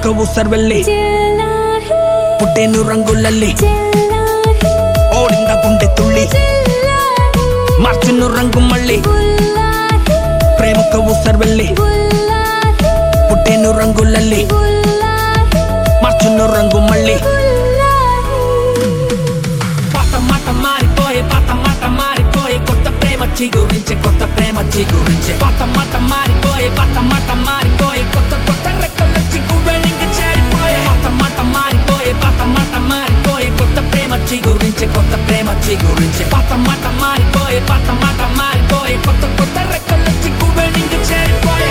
ప్రేమకు ఊసర్వెల్లి చెల్లాహి పుట్టేను రంగులల్లి చెల్లాహి ఓడింద గుండె తుళ్ళి చెల్లాహి మార్చును రంగు మళ్ళీ బుల్లాహి ప్రేమకు ఊసర్వెల్లి బుల్లాహి పుట్టేను రంగులల్లి బుల్లాహి మార్చును రంగు మళ్ళీ బుల్లాహి పాత మాట మారిపోయే పాత మాట మారిపోయే కొత్త ప్రేమ చిగురించే కొత్త ప్రేమ చిగురించే పాత మాట మారిపోయే పాత మాట మారిపోయే కొత్త కొత్త రెక్కల చిగురింక చేరిపోయే పాత మాట మారిపోయే పాత మాట మారిపోయే కొత్త ప్రేమ చిగురించే కొత్త ప్రేమ చిగురించే పాత మాట మారిపోయే పాత మాట మారిపోయే కొత్త కొత్త రెక్కల చిగురింక చేరిపోయే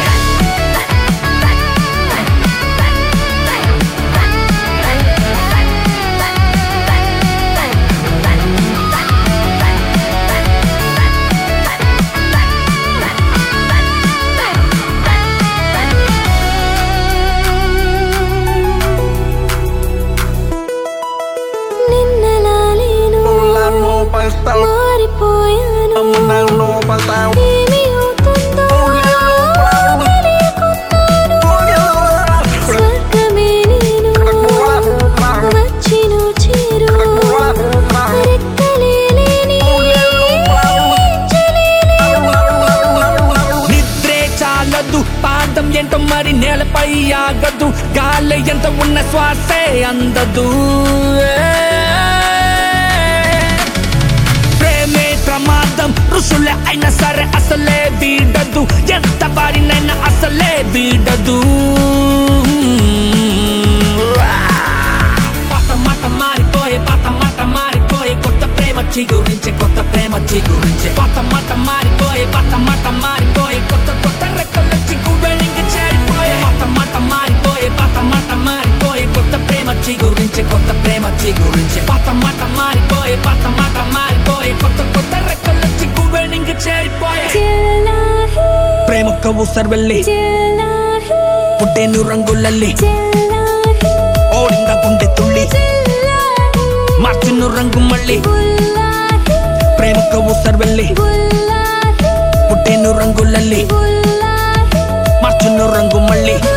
నిన్నలా లేను Fulano pastel, మారిపోయాను fulano pastel, ఏమి అవుతుందో తెలియకున్నాను స్వర్గమే నేను వచ్చిను చేరు రెక్కలే లేని నిద్రే చాలదు పాదం ఏంటో మరి నేలపై ఆగదు గాలి ఎంత ఉన్న శ్వాసే అందదు ప్రేమే ప్రమాదం ఋషులే అయినా సరే అసలే వీడదు ఎంత వారినైనా అసలే వీడదు పాత మాట మారిపోయే పాత మాట మారిపోయే కొత్త ప్రేమ చిగురించే కొత్త ప్రేమ చిగురించే పాత మాట మారిపోయే పాత మాట మారిపోయే కొత్త కొత్త రెక్కల చిగురింక చేరిపోయే పాత మాట మారిపోయే పాత మాట మారిపోయే కొత్త ప్రేమ చిగురించే కొత్త ప్రేమ చిగురించే పాత మాట మారిపోయే పాత మాట మారిపోయే కొత్త కొత్త రెక్కల చిగురింక చేరిపోయే చెల్లాహి ప్రేమకు ఊసర్వెల్లి చెల్లాహి పుట్టేను రంగులల్లి చెల్లాహి ఓడింద గుండె తుళ్ళి చెల్లాహి మార్చును రంగు మళ్ళీ బుల్లాహి ప్రేమకు ఊసర్వెల్లి బుల్లాహి పుట్టేను రంగులల్లి బుల్లాహి మార్చును రంగు మళ్ళీ